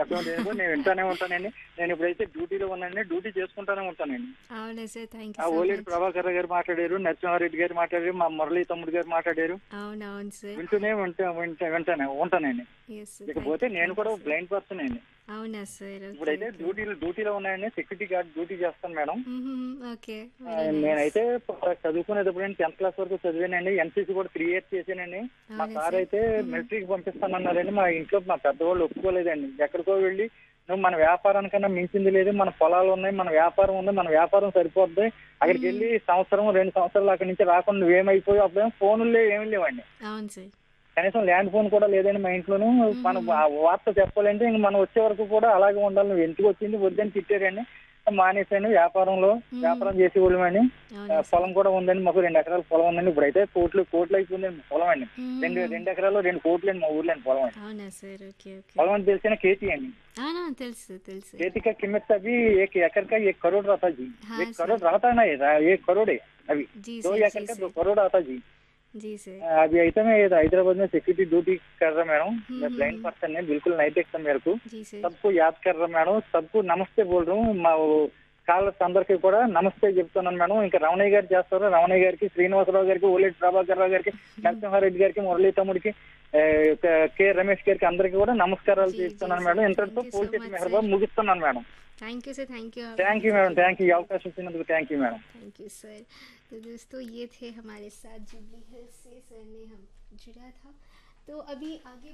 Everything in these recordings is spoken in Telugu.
అటువంటి ఏదో నేను వింటానే ఉంటానండి నేను ఇప్పుడైతే డ్యూటీలో ఉన్నానండి డ్యూటీ చేసుకుంటానే ఉంటానండి అవునా sir thank ah you so Oleti much Prabhakar గారు మాట్లాడారు నరసింహారెడ్డి గారు మాట్లాడారు మా మురళీ తమ్ముడు గారు మాట్లాడారు అవును అవును సార్ వింటూనే ఉంటా వింటా వింటానే ఉంటానండి ఎస్ ఇకపోతే నేను కూడా బ్లైండ్ పర్సన్ అండి అవునా సార్ ఇప్పుడైతే డ్యూటీలో డ్యూటీలో ఉన్నాయండి సెక్యూరిటీ గార్డ్ డ్యూటీ చేస్తాను మేడం ఓకే ఆ, నేనైతే చదువుకునేటప్పుడు టెన్త్ క్లాస్ వరకు చదివానండి ఎన్సీసీ కూడా త్రీ ఇయర్స్ చేశానండి మా అవునా సార్ సార్? అయితే మిలిటరీకి పంపిస్తానన్నారండి మా ఇంట్లో మా పెద్దవాళ్ళు ఒప్పుకోలేదండి ఎక్కడికో వెళ్ళి నువ్వు మన వ్యాపారానికన్నా మించింది లేదు మన పొలాలు ఉన్నాయి మన వ్యాపారం ఉంది మన వ్యాపారం సరిపోద్ది అక్కడికి వెళ్ళి సంవత్సరం రెండు సంవత్సరాలు అక్కడి నుంచి రాకుండా నువ్వేమైపోయి అప్పుడేమో ఫోన్లు లేవు ఏమీ లేవండి అవును సార్ కనీసం ల్యాండ్ ఫోన్ కూడా లేదండి మా ఇంట్లోనూ మనం ఆ వార్త చెప్పాలంటే ఇంక మనం వచ్చే వరకు కూడా అలాగే ఉండాలి నువ్వు ఎందుకు వచ్చింది వద్దని తిట్టారండి మానేశాను వ్యాపారంలో వ్యాపారం చేసేవాళ్ళమని అవునా ఆ, పొలం కూడా ఉందండి మాకు రెండు ఎకరాల పొలం ఉందండి ఇప్పుడైతే కోట్లు కోట్లు అయిపోయిందండి పొలం అండి రెండు రెండు ఎకరాలు రెండు కోట్లు అండి మా ఊర్లో అండి పొలం అండి అవునా సార్ ఓకే ఓకే పొలం అని తెలిసిన కేతి అండి అవునా తెలుసు తెలుసు खेती का कीमत अभी एक एकड़ का एक करोड़ रहता जी हाँ, एक करोड़ रहता है ना ये रा- एक करोड़ है अभी जी दो सर एकड़ जी का सर दो करोड़ आता जी जी सर अभी ऐसा मैं हैदराबाद में सिक्योरिटी ड्यूटी कर रहा मैडम मैं ब्लाइंड पर्सन है बिल्कुल नहीं देखता मेरे को जी सर सबको याद कर रहा मैडम सबको నమస్తే बोल रहा हूँ మా కాలర్స్ అందరికీ కూడా నమస్తే చెప్తున్నాను మేడం ఇంకా రమణయ్య గారు చేస్తారు రమణయ్య గారికి శ్రీనివాసరావు గారికి ఓలేటి ప్రభాకర్ రావు గారికి నరసింహారెడ్డి గారికి మురళీ తమ్ముడికి ఆ, కె రమేష్ గారికి అందరికీ కూడా నమస్కారాలు జీ, జీ, చేస్తున్నాను సర్. మేడం ఇంతటితో Thank you so పూర్తి much, మెహర్బాబ్ sir. ముగిస్తున్నాను madam thank you sir thank you thank you madam thank you ఈ అవకాశం ఇచ్చినందుకు thank you madam thank you sir तो दोस्तों ये थे हमारे साथ जुबली हिल्स से सर ने हम जुड़ा था तो अभी आगे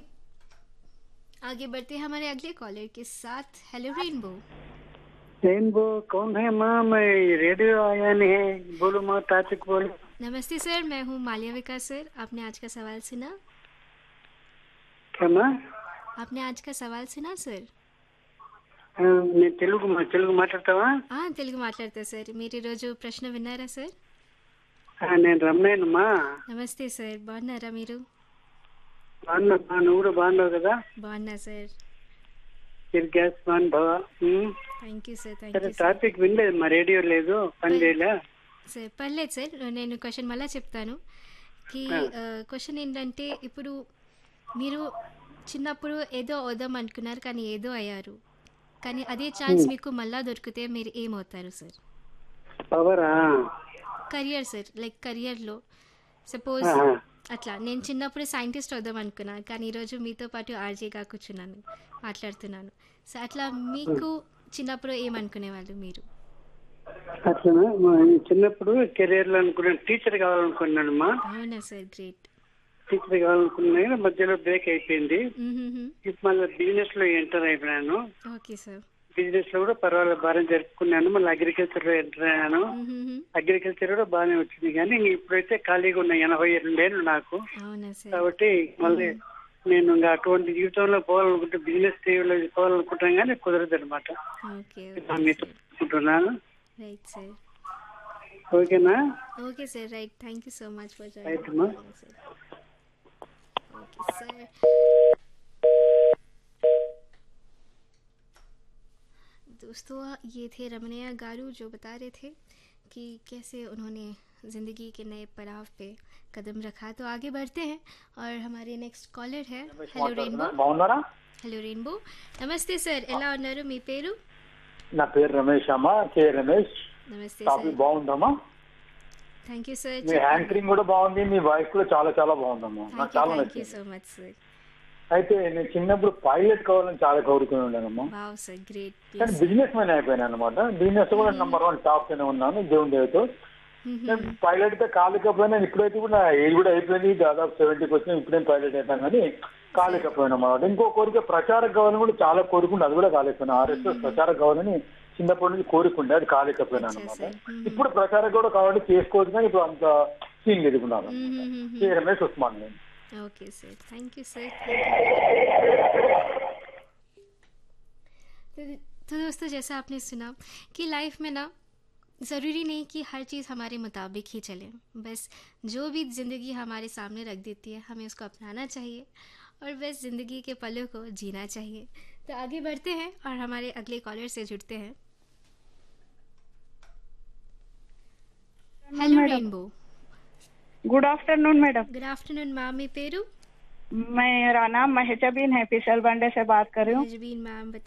आगे बढ़ते हैं हमारे अगले कॉलर के साथ हेलो रेनबो रेनबो कौन है माँ मैं रेडियो आया नहीं है बोलो माँ ताचक बोलो नमस्ते सर मैं हूँ माल्याविका सर आपने आज का सवाल सुना क्या माँ आपने आज का सवाल सुना सर ఆ, నేను తెలుగు మా తెలుగు మాట్లాడతావా ఆ, తెలుగు మాట్లాడతా సార్ మీరు ఈరోజు ప్రశ్న విన్నారా సార్ ఆ, నేను రమణయ్యనమ్మా నమస్తే సార్ బాగున్నారా మీరు బాగున్నా మా నువ్వు కూడా బాగున్నావు కదా బాగున్నా సార్ మీరు గ్యాస్ బాన్ బావా um. Thank you sir thank సరే యూ సార్ టాపిక్ వినలేదు మా రేడియో లేదు పని చేయలే సార్ పర్లేదు సార్ నేను క్వశ్చన్ మళ్ళీ చెప్తాను కి క్వశ్చన్ ఏంటంటే ఇప్పుడు మీరు చిన్నప్పుడు ఏదో అవుదాం అనుకున్నారు కానీ ఏదో అయ్యారు కానీ అదే ఛాన్స్ మీకు మళ్ళా దొరికితే మీరు ఏమవుతారు సార్ పవరా కెరియర్ సార్ లైక్ కెరియర్లో సపోజ్ ఆహా. అట్లా నేను చిన్నప్పుడు సైంటిస్ట్ అవుదాం అనుకున్నాను కానీ ఈరోజు మీతో పాటు ఆర్జేగా కూర్చున్నాను మాట్లాడుతున్నాను సో అట్లా మీకు చిన్నప్పుడు ఏమనుకునేవాళ్ళు మీరు అట్లనా మా చిన్నప్పుడు కెరీర్ లో అనుకున్నాను టీచర్ కావాలనుకున్నానమ్మా అవునా సార్ గ్రేట్ టీచర్ కావాలనుకున్నాను మధ్యలో బ్రేక్ అయిపోయింది ఇప్పుడు మళ్ళీ బిజినెస్ లో ఎంటర్ అయిపోయాను ఓకే సార్ బిజినెస్ లో కూడా పర్వాలేదు బాగానే జరుపుకున్నాను మళ్ళీ అగ్రికల్చర్ లో ఎంటర్ అయ్యాను అగ్రికల్చర్ కూడా బాగానే వచ్చింది కానీ ఇంక ఇప్పుడైతే ఖాళీగా ఉన్న ఎనభై రెండేళ్ళు నాకు అవునా సార్ కాబట్టి మళ్ళీ నేను ఇంకా అటువంటి జీవితంలో పోవాలనుకుంటే బిజినెస్ లో పోవాలనుకుంటాను కానీ కుదరదు అనమాట ఓకే మీతో అనుకుంటున్నాను రైట్ సార్ ఓకేనా okay sir right thank you so much for Right, ma. Sir okay sir दोस्तों ये थे रमनिया गारू जो बता रहे थे कि कैसे उन्होंने ज़िंदगी के नए पड़ाव पे कदम रखा तो आगे बढ़ते हैं और हमारे नेक्स्ट कॉलर है हेलो रेनबो బాగున్నారా హలో రెయిన్బో నమస్తే సార్ ఎలా ఉన్నారు మీ పేరు నా పేరు రమేష్ అమ్మా కే రమేష్ నమస్తే టాపిక్ సార్ బాగుందమ్మా థ్యాంక్ యూ సార్ మీ యాంకరింగ్ కూడా బాగుంది మీ వాయిస్ కూడా చాలా చాలా బాగుందమ్మా నాకు థ్యాంక్ యూ చాలా థ్యాంక్ యూ నచ్చింది సో మచ్ సార్ అయితే నేను చిన్నప్పుడు పైలట్ కావాలని చాలా కోరుకుని ఉన్నానమ్మా వావ్ సార్ గ్రేట్ కానీ బిజినెస్ మ్యాన్ అయిపోయాను అనమాట బిజినెస్ కూడా నెంబర్ వన్ టాప్ లోనే ఉన్నాను దేవుని దేవతో నేను పైలట్ గా కాలేకపోయినా ఇప్పుడైతే కూడా ఏజ్ కూడా అయిపోయింది దాదాపు సెవెంటీకి వచ్చిన ఇప్పుడేం పైలట్ అయిపోయాను కానీ కాలేకపోయాను అన్నమాట ఇంకో కోరిక ప్రచారం కావాలని కూడా చాలా కోరుకుంటే అది కూడా కాలేకపోయాను ఆర్ఎస్ఎస్ ప్రచారం కావాలని చిన్నప్పటి నుంచి కోరుకుంటే అది కాలేకపోయాను అనమాట ఇప్పుడు ప్రచారం కూడా కావాలంటే చేసుకోవచ్చు కానీ ఇప్పుడు అంత సీన్ ఎదుగున్నాను కే రమేష్ ఉస్మాన్ నేను okay sir thank you sir तो तो दोस्तों जैसा आपने सुना कि लाइफ में ना ज़रूरी नहीं कि हर चीज़ हमारे मुताबिक ही चले बस जो भी ज़िंदगी हमारे सामने रख देती है हमें उसको अपनाना चाहिए और बस ज़िंदगी के पलों को जीना चाहिए तो आगे बढ़ते हैं और हमारे अगले कॉलर से जुड़ते हैं hello rainbow good afternoon madam good afternoon ma'am మీ పేరు मेरा नाम महजबीन है पिसल बंडे से बात कर रही हूँ नजबीन मैम